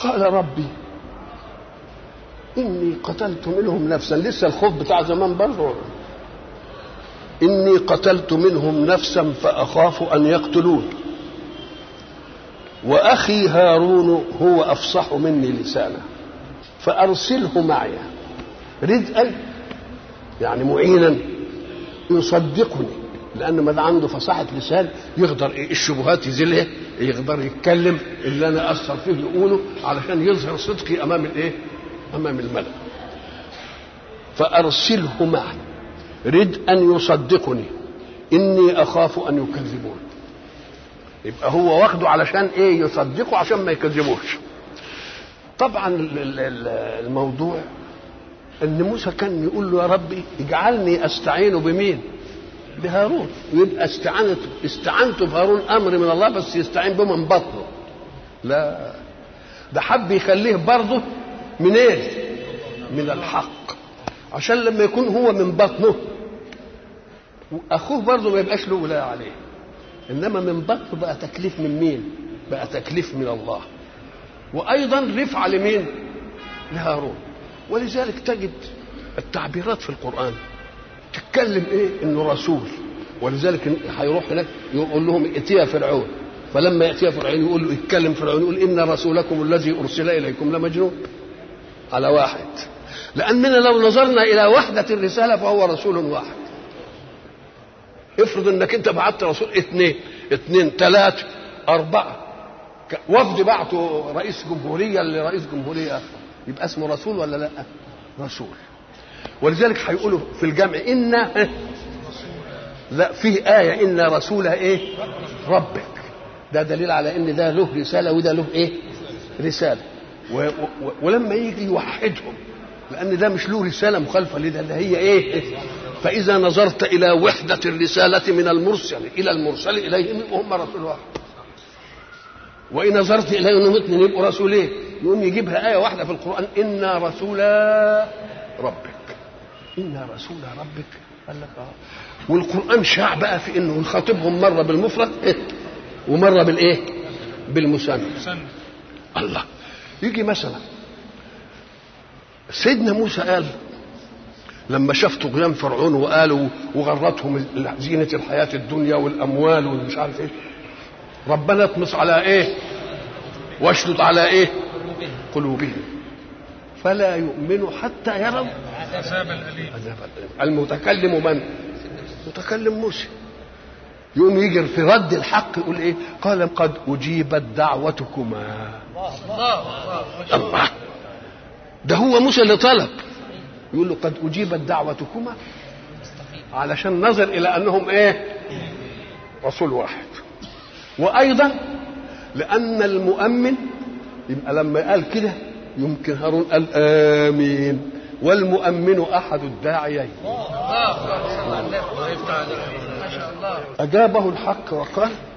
قال ربي إني قتلت منهم نفسا لسه الخوف بتاع زمان برضه إني قتلت منهم نفسا فأخاف أن يقتلون وأخي هارون هو أفصح مني لسانا فأرسله معي ردءا يعني معينا يصدقني لأن ما عنده فصاحة لسان يقدر إيه الشبهات يزيلها يقدر يتكلم اللي أنا أثر فيه يقوله علشان يظهر صدقي أمام الإيه؟ أمام الملأ فأرسله معي رد أن يصدقني إني أخاف أن يكذبون يبقى هو واخده علشان إيه يصدقه عشان ما يكذبوش طبعا الموضوع ان موسى كان يقول له يا ربي اجعلني استعين بمين بهارون ويبقى استعانت استعنت بهارون امر من الله بس يستعين به من بطنه لا ده حب يخليه برضه من ايه من الحق عشان لما يكون هو من بطنه اخوه برضه ما يبقاش له ولايه عليه انما من بطنه بقى تكليف من مين بقى تكليف من الله وايضا رفعه لمين لهارون ولذلك تجد التعبيرات في القران تتكلم ايه انه رسول ولذلك هيروح هناك يقول لهم ائتيا فرعون فلما ياتي فرعون يقول له يتكلم فرعون يقول ان رسولكم الذي ارسل اليكم لمجنون على واحد لاننا لو نظرنا الى وحده الرساله فهو رسول واحد افرض انك انت بعت رسول اثنين اثنين ثلاثه اربعه وفد بعته رئيس جمهوريه لرئيس جمهوريه اخر يبقى اسمه رسول ولا لا رسول ولذلك هيقولوا في الجمع إن لا فيه آية إن رسول إيه ربك ده دليل على إن ده له رسالة وده له إيه رسالة و و ولما يجي يوحدهم لأن ده مش له رسالة مخالفة لده اللي هي إيه فإذا نظرت إلى وحدة الرسالة من المرسل إلى المرسل إليهم هم رسول واحد وإن نظرت إلى أنهم اثنين يبقوا رسولين يقوم يجيبها آية واحدة في القرآن إنا رسولا ربك إنا رسول ربك قال لك اه والقرآن شاع بقى في إنه يخاطبهم مرة بالمفرد إيه؟ ومرة بالإيه؟ بالمثنى الله يجي مثلا سيدنا موسى قال لما شاف طغيان فرعون وقالوا وغرتهم زينة الحياة الدنيا والأموال والمش عارف إيه ربنا اطمس على إيه؟ واشدد على إيه؟ قلوبهم فلا يؤمنوا حتى يروا عذاب الأليم المتكلم من؟ متكلم موسى يقوم يجي في رد الحق يقول ايه؟ قال قد اجيبت دعوتكما الله ده هو موسى اللي طلب يقول له قد اجيبت دعوتكما علشان نظر الى انهم ايه؟ رسول واحد وايضا لان المؤمن يبقى لما قال كده يمكن هارون قال امين والمؤمن احد الداعيين اجابه الحق وقال